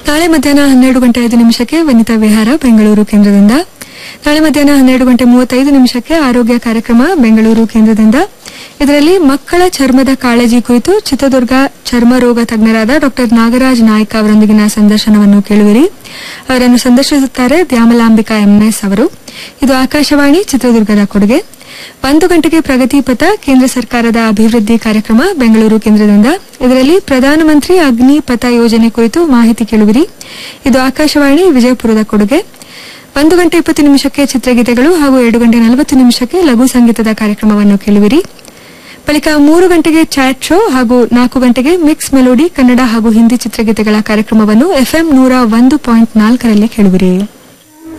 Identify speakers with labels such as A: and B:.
A: ನಾಳೆ ಮಧ್ಯಾಹ್ನ ಹನ್ನೆರಡು ಗಂಟೆ ಐದು ನಿಮಿಷಕ್ಕೆ ವನಿತಾ ವಿಹಾರ ಬೆಂಗಳೂರು ಕೇಂದ್ರದಿಂದ ನಾಳೆ ಮಧ್ಯಾಹ್ನ ಹನ್ನೆರಡು ಗಂಟೆ ಮೂವತ್ತೈದು ನಿಮಿಷಕ್ಕೆ ಆರೋಗ್ಯ ಕಾರ್ಯಕ್ರಮ ಬೆಂಗಳೂರು ಕೇಂದ್ರದಿಂದ ಇದರಲ್ಲಿ ಮಕ್ಕಳ ಚರ್ಮದ ಕಾಳಜಿ ಕುರಿತು ಚಿತ್ರದುರ್ಗ ಚರ್ಮ ರೋಗ ತಜ್ಞರಾದ ಡಾಕ್ಟರ್ ನಾಗರಾಜ್ ನಾಯ್ಕ ಅವರೊಂದಿಗಿನ ಸಂದರ್ಶನವನ್ನು ಕೇಳುವಿರಿ ಅವರನ್ನು ಸಂದರ್ಶಿಸುತ್ತಾರೆ ದ್ಯಾಮಲಾಂಬಿಕಾ ಎಂಎಸ್ ಅವರು ಇದು ಆಕಾಶವಾಣಿ ಚಿತ್ರದುರ್ಗದ ಕೊಡುಗೆ ಒಂದು ಗಂಟೆಗೆ ಪ್ರಗತಿ ಪಥ ಕೇಂದ್ರ ಸರ್ಕಾರದ ಅಭಿವೃದ್ಧಿ ಕಾರ್ಯಕ್ರಮ ಬೆಂಗಳೂರು ಕೇಂದ್ರದಿಂದ ಇದರಲ್ಲಿ ಪ್ರಧಾನಮಂತ್ರಿ ಅಗ್ನಿ ಪಥ ಯೋಜನೆ ಕುರಿತು ಮಾಹಿತಿ ಕೇಳುವಿರಿ ಇದು ಆಕಾಶವಾಣಿ ವಿಜಯಪುರದ ಕೊಡುಗೆ ಒಂದು ಗಂಟೆ ಇಪ್ಪತ್ತು ನಿಮಿಷಕ್ಕೆ ಚಿತ್ರಗೀತೆಗಳು ಹಾಗೂ ಎರಡು ಗಂಟೆ ನಲವತ್ತು ನಿಮಿಷಕ್ಕೆ ಲಘು ಸಂಗೀತದ ಕಾರ್ಯಕ್ರಮವನ್ನು ಕೇಳುವಿರಿ ಬಳಿಕ ಮೂರು ಗಂಟೆಗೆ ಚಾಟ್ ಶೋ ಹಾಗೂ ನಾಲ್ಕು ಗಂಟೆಗೆ ಮಿಕ್ಸ್ ಮೆಲೋಡಿ ಕನ್ನಡ ಹಾಗೂ ಹಿಂದಿ ಚಿತ್ರಗೀತೆಗಳ ಕಾರ್ಯಕ್ರಮವನ್ನು ಎಫ್ಎಂ ನೂರ ಒಂದು ಪಾಯಿಂಟ್ ನಾಲ್ಕರಲ್ಲಿ ಕೇಳುವಿರಿ